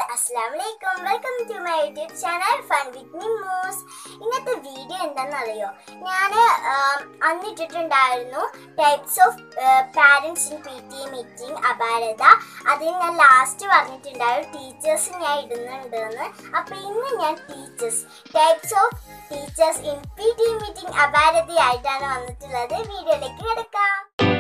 അസ്സാം വലൈക്കും welcome to my YouTube channel fun with Nimmus ഇന്നത്തെ വീഡിയോ എന്താണെന്നറിയോ ഞാൻ അന്നിട്ടിട്ടുണ്ടായിരുന്നു types of parents in P T A meeting അപാരത അതിന് ഞാൻ ലാസ്റ്റ് പറഞ്ഞിട്ടുണ്ടായിരുന്നു ടീച്ചേഴ്സ് ഞാൻ ഇടുന്നുണ്ടെന്ന് അപ്പൊ ഇന്ന് ഞാൻ teachers types of teachers in P T A meeting അപാരതയായിട്ടാണ് വന്നിട്ടുള്ളത് വീഡിയോയിലേക്ക് കിടക്കാം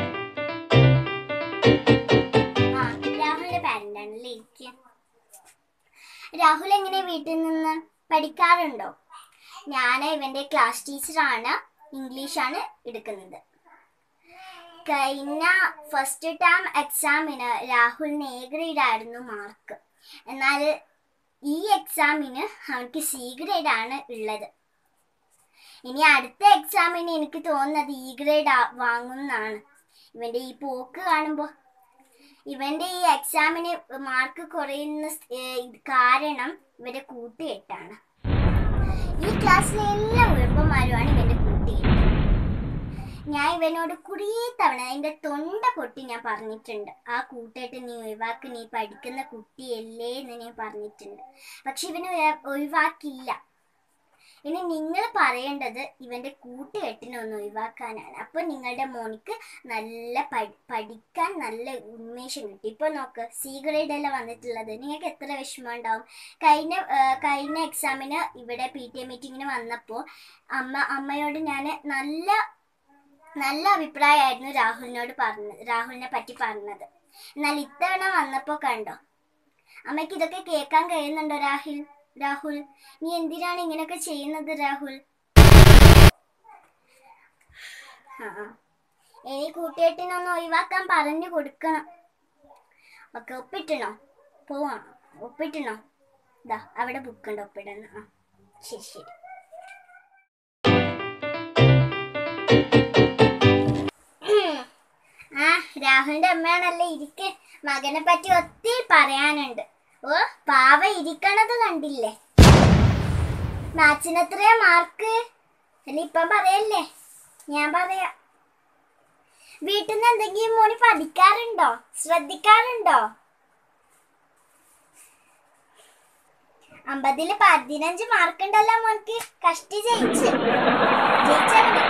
ആ രാഹുലിന്റെ പാരന്റ് ആണല്ലേ ഇരിക്കുക രാഹുൽ എങ്ങനെ വീട്ടിൽ നിന്ന് പഠിക്കാറുണ്ടോ ഞാൻ ഇവന്റെ ക്ലാസ് ടീച്ചറാണ് ഇംഗ്ലീഷാണ് എടുക്കുന്നത് കഴിഞ്ഞ ഫസ്റ്റ് ടേം എക്സാമിന് രാഹുലിന് എ ഗ്രേഡ് ആയിരുന്നു മാർക്ക് എന്നാൽ ഈ എക്സാമിന് അവർക്ക് സി ഗ്രേഡ് ആണ് ഉള്ളത് ഇനി അടുത്ത എക്സാമിന് എനിക്ക് തോന്നുന്നത് ഇ ഗ്രേഡ് വാങ്ങുന്നതാണ് ഇവന്റെ ഈ പോക്ക് കാണുമ്പോൾ ഇവന്റെ ഈ എക്സാമിന് മാർക്ക് കുറയുന്ന സ്- ഏ, ഇത് കാരണം ഇവന്റെ കൂട്ടുകെട്ടാണ് ഈ ക്ലാസ്സിലെ എല്ലാ ഉഴപ്പന്മാരുമാണ് ഇവന്റെ കൂട്ടുകെട്ട് ഞാൻ ഇവനോട് കുറേ തവണ എന്റെ തൊണ്ട പൊട്ടി ഞാൻ പറഞ്ഞിട്ടുണ്ട് ആ കൂട്ടുകെട്ട് നീ ഒഴിവാക്ക് നീ പഠിക്കുന്ന കുട്ടിയല്ലേ എന്ന് ഞാൻ പറഞ്ഞിട്ടുണ്ട് പക്ഷെ ഇവന് ഒഴി- ഒഴിവാക്കില്ല ഇനി നിങ്ങൾ പറയേണ്ടത് ഇവന്റെ കൂട്ടുകെട്ടിനെ ഒന്ന് ഒഴിവാക്കാനാണ് അപ്പൊ നിങ്ങളുടെ മോനിക്ക് നല്ല പഠി- പഠിക്കാൻ നല്ല ഉന്മേഷം കിട്ടി ഇപ്പൊ നോക്ക് സി ഗ്രേഡ് അല്ല വന്നിട്ടുള്ളത് നിങ്ങൾക്ക് എത്ര വിഷമം ഉണ്ടാവും കഴിഞ്ഞ ആ, കഴിഞ്ഞ എക്സാമിന് ഇവിടെ പി ടി എ മീറ്റിങ്ങിന് വന്നപ്പോൾ അമ്മ അമ്മയോട് ഞാൻ നല്ല നല്ല അഭിപ്രായമായിരുന്നു രാഹുലിനോട് പറഞ്ഞത് രാഹുലിനെ പറ്റി പറഞ്ഞത് എന്നാൽ ഇത്തവണ വന്നപ്പോൾ കണ്ടോ അമ്മയ്ക്ക് ഇതൊക്കെ കേൾക്കാൻ കഴിയുന്നുണ്ടോ രാഹുൽ രാഹുൽ നീ എന്തിനാണ് ഇങ്ങനെയൊക്കെ ചെയ്യുന്നത് രാഹുൽ ആ ആ. ഇനി കൂട്ടുകെട്ടിനൊന്ന് ഒഴിവാക്കാൻ പറഞ്ഞു കൊടുക്കണം ഓക്കെ ഒപ്പിട്ടണോ പോവാണോ ഒപ്പിട്ടണോ ഇതാ അവിടെ ബുക്കുണ്ട് ഒപ്പിടണം ആ ശരി ശരി ഉം. ആ രാഹുലിന്റെ അമ്മയാണല്ലേ ഇരിക്ക് മകനെ പറ്റി ഒത്തിരി പറയാനുണ്ട് ഓ പാവ ഇരിക്കണത് കണ്ടില്ലേ മാച്ചിന് എത്രയാ മാർക്ക് അല്ല ഇപ്പം പറയല്ലേ ഞാൻ പറയാം വീട്ടിൽ നിന്ന് എന്തെങ്കിലും മോന് പഠിക്കാറുണ്ടോ ശ്രദ്ധിക്കാറുണ്ടോ അമ്പതില് പതിനഞ്ച് മാർക്ക് ഉണ്ടല്ലോ മോൻക്ക് കഷ്ടി ജയിച്ച് ജയിച്ചാ മതി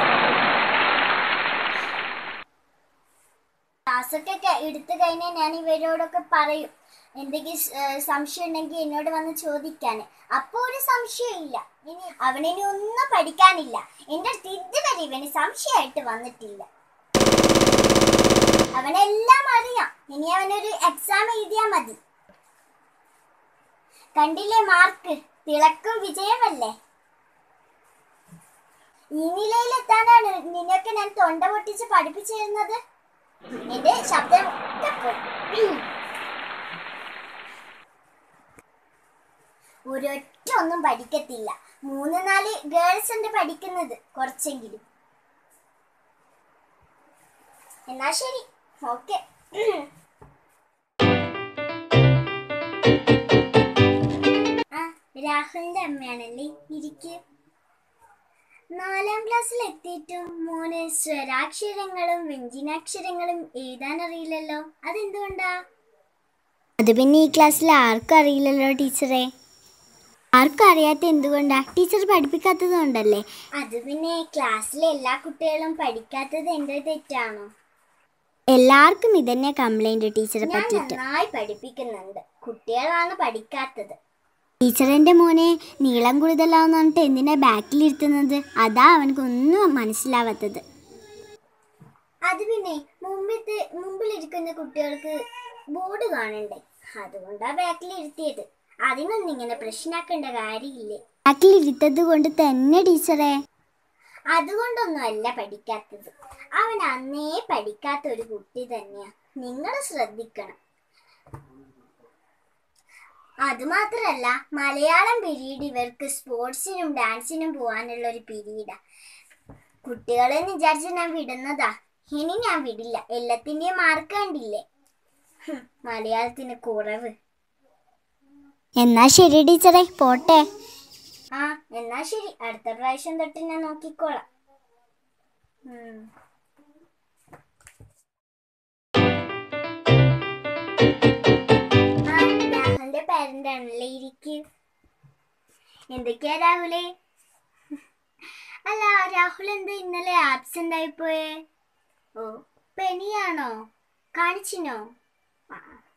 ക്ലാസ്സൊക്കെ ക- എടുത്തു കഴിഞ്ഞാൽ ഞാൻ ഇവരോടൊക്കെ പറയും എന്തെങ്കിലും സ്- ഏർ സംശയം ഉണ്ടെങ്കിൽ എന്നോട് വന്ന് ചോദിക്കാൻ അപ്പൊ ഒരു സംശയമില്ല ഇനി അവനിനി ഒന്നും പഠിക്കാനില്ല എന്റെ അടുത്ത് ഇതുവരെ ഇവന് സംശയമായിട്ട് വന്നിട്ടില്ല അവനെല്ലാം അറിയാം ഇനി അവനൊരു എക്സാം എഴുതിയാ മതി കണ്ടില്ലേ മാർക്ക് തിളക്കും വിജയമല്ലേ ഈ നിലയിലെത്താനാണ് നിന്നൊക്കെ ഞാൻ തൊണ്ട പൊട്ടിച്ച് പഠിപ്പിച്ചു തരുന്നത് എന്റെ ശബ്ദം ഒക്കെ പോയി. ഒരൊറ്റ ഒന്നും പഠിക്കത്തില്ല മൂന്ന് നാല് ഗേൾസ് ഉണ്ട് പഠിക്കുന്നത് കുറച്ചെങ്കിലും എന്നാ ശരി ഓക്കെ ആ രാഹുലിന്റെ അമ്മയാണല്ലേ ഇരിക്ക് നാലാം ക്ലാസ്സിൽ എത്തിയിട്ടും മോന് സ്വരാക്ഷരങ്ങളും വ്യഞ്ജനാക്ഷരങ്ങളും എഴുതാൻ അറിയില്ലല്ലോ അതെന്തുകൊണ്ടാ അത് പിന്നെ ഈ ക്ലാസ്സിൽ ആർക്കും അറിയില്ലല്ലോ ടീച്ചറെ ആർക്കും അറിയാത്ത എന്തുകൊണ്ടാ ടീച്ചർ പഠിപ്പിക്കാത്തത് കൊണ്ടല്ലേ അത് പിന്നെ ക്ലാസ്സിലെ എല്ലാ കുട്ടികളും പഠിക്കാത്തത് എന്റെ തെറ്റാണോ എല്ലാവർക്കും ഇതന്നെ കംപ്ലൈന്റ് ടീച്ചറെ പറ്റിയിട്ട് നന്നായി പഠിപ്പിക്കുന്നുണ്ട് കുട്ടികളാണ് പഠിക്കാത്തത് ടീച്ചറിന്റെ മോനെ നീളം കൂടുതലാന്ന് പറഞ്ഞിട്ട് എന്തിനാ ബാക്കിലിരുത്തുന്നത് അതാ അവനക്ക് ഒന്നും മനസ്സിലാവാത്തത് അത് പിന്നെ മുമ്പിത്തെ മുമ്പിലിരിക്കുന്ന കുട്ടികൾക്ക് ബോർഡ് കാണണ്ടേ അതുകൊണ്ടാ ബാക്കിലിരുത്തിയത് അതിനൊന്നും ഇങ്ങനെ പ്രശ്നമാക്കേണ്ട കാര്യമില്ലേ ബാക്കിലിരുത്തത് കൊണ്ട് തന്നെ ടീച്ചറെ അതുകൊണ്ടൊന്നും അല്ല പഠിക്കാത്തത് അവൻ അന്നേ പഠിക്കാത്ത ഒരു കുട്ടി തന്നെയാ നിങ്ങൾ ശ്രദ്ധിക്കണം അതുമാത്രല്ല മലയാളം പീരീഡ് ഇവർക്ക് സ്പോർട്സിനും ഡാൻസിനും പോകാനുള്ള ഒരു പീരീഡാ കുട്ടികളെ വിചാരിച്ച് ഞാൻ വിടുന്നതാ ഇനി ഞാൻ വിടില്ല എല്ലാത്തിന്റെയും മാർക്ക് കണ്ടില്ലേ ഹും, മലയാളത്തിന് കുറവ് എന്നാ ശരി ടീച്ചറെ പോട്ടെ ആ എന്നാ ശരി അടുത്ത പ്രാവശ്യം തൊട്ട് ഞാൻ നോക്കിക്കോളാം ഉം. ആ രാഹുലിന്റെ പേരന്റ് ആണല്ലേ എന്തൊക്കെയാ രാഹുലേ അല്ല രാഹുൽ എന്താ ഇന്നലെ ആബ്സെന്റ് ആയിപ്പോയേ ഓ പനിയാണോ കാണിച്ചിനോ ആ.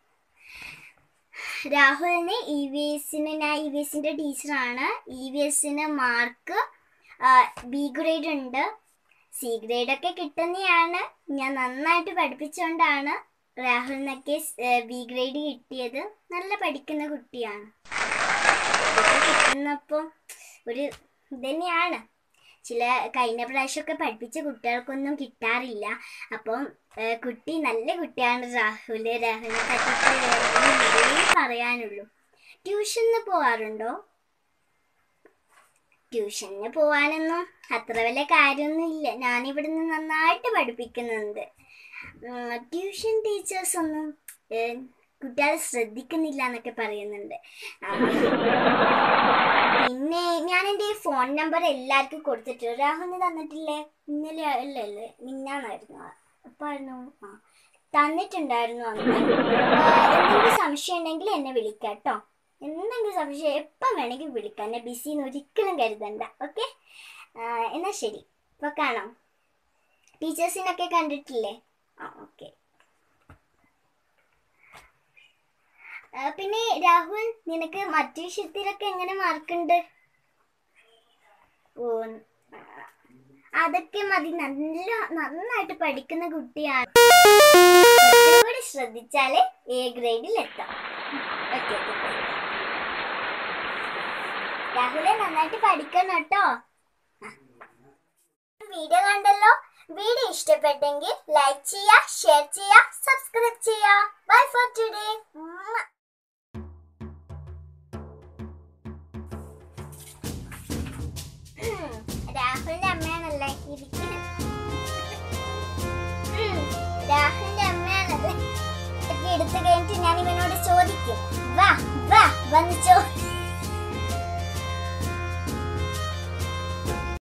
രാഹുലിന് ഇ വി എസിന് ഞാൻ ഇ വി എസിന്റെ ടീച്ചറാണ് ഇ വി എസിന് മാർക്ക് ബി ഗ്രേഡ് ഉണ്ട് സി ഗ്രേഡ് ഒക്കെ കിട്ടുന്നതാണ് ഞാൻ നന്നായിട്ട് പഠിപ്പിച്ചുകൊണ്ടാണ് രാഹുലിനൊക്കെ ബി ഗ്രേഡ് കിട്ടിയത് നല്ല പഠിക്കുന്ന കുട്ടിയാണ് ഇതൊക്കെ കിട്ടുന്നപ്പം ഒരു ഇത് തന്നെയാണ് ചില കഴിഞ്ഞ പ്രാവശ്യമൊക്കെ പഠിപ്പിച്ച കുട്ടികൾക്കൊന്നും കിട്ടാറില്ല അപ്പം ഏഹ്, കുട്ടി നല്ല കുട്ടിയാണ് രാഹുൽ രാഹുലിനെ പറ്റിയിട്ട് നല്ലതേ പറയാനുള്ളൂ ട്യൂഷന് പോവാറുണ്ടോ ട്യൂഷന് പോവാനൊന്നും അത്ര വലിയ കാര്യമൊന്നും ഇല്ല ഞാനിവിടുന്ന് നന്നായിട്ട് പഠിപ്പിക്കുന്നുണ്ട് ഉം, ട്യൂഷൻ ടീച്ചേഴ്സ് ഒന്നും ഏഹ്, കുട്ടികളെ ശ്രദ്ധിക്കുന്നില്ല എന്നൊക്കെ പറയുന്നുണ്ട് ആ, പിന്നെ ഞാൻ എൻ്റെ ഫോൺ നമ്പർ എല്ലാവർക്കും കൊടുത്തിട്ടുണ്ട് രാഹുലിന് തന്നിട്ടില്ലേ ഇന്നലെ അല്ലേ അല്ലേ മിന്നാന്നായിരുന്നു അപ്പായിരുന്നു ആ തന്നിട്ടുണ്ടായിരുന്നു അന്ന് ആ, എന്തെങ്കിലും സംശയം ഉണ്ടെങ്കിൽ എന്നെ വിളിക്കാം കേട്ടോ എന്തെങ്കിലും സംശയം എപ്പം വേണമെങ്കിൽ വിളിക്കാം എന്നെ ബിസിന്ന് ഒരിക്കലും കരുതണ്ട ഓക്കെ എന്നാൽ ശരി ഇപ്പോൾ കാണാം ടീച്ചേഴ്സിനൊക്കെ കണ്ടിട്ടില്ലേ ആ ഓക്കെ പിന്നെ രാഹുൽ നിനക്ക് മറ്റു വിഷയത്തിലൊക്കെ എങ്ങനെ മാർക്കുണ്ട് ഓ ആ, അതൊക്കെ മതി നല്ല നന്നായിട്ട് പഠിക്കുന്ന കുട്ടിയാണ് കുറച്ചും കൂടി ശ്രദ്ധിച്ചാല് എ ഗ്രേഡിൽ എത്താം ഓക്കെ രാഹുലെ നന്നായിട്ട് പഠിക്കണം കേട്ടോ വീഡിയോ കണ്ടല്ലോ വീഡിയോ ഇഷ്ടപ്പെട്ടെങ്കിൽ ലൈക്ക് ചെയ്യുക ഷെയർ ചെയ്യുക സബ്സ്ക്രൈബ് ചെയ്യുക ബൈ ഫോർ ടുഡേ രാഹുലിന്റെ അമ്മയാണല്ലേ ഇരിക്കുന്നത് രാഹുലിന്റെ അമ്മയാണല്ലേ ഒക്കെ എടുത്തു കഴിഞ്ഞിട്ട് ഞാൻ ഇവനോട് ചോദിക്കും വാ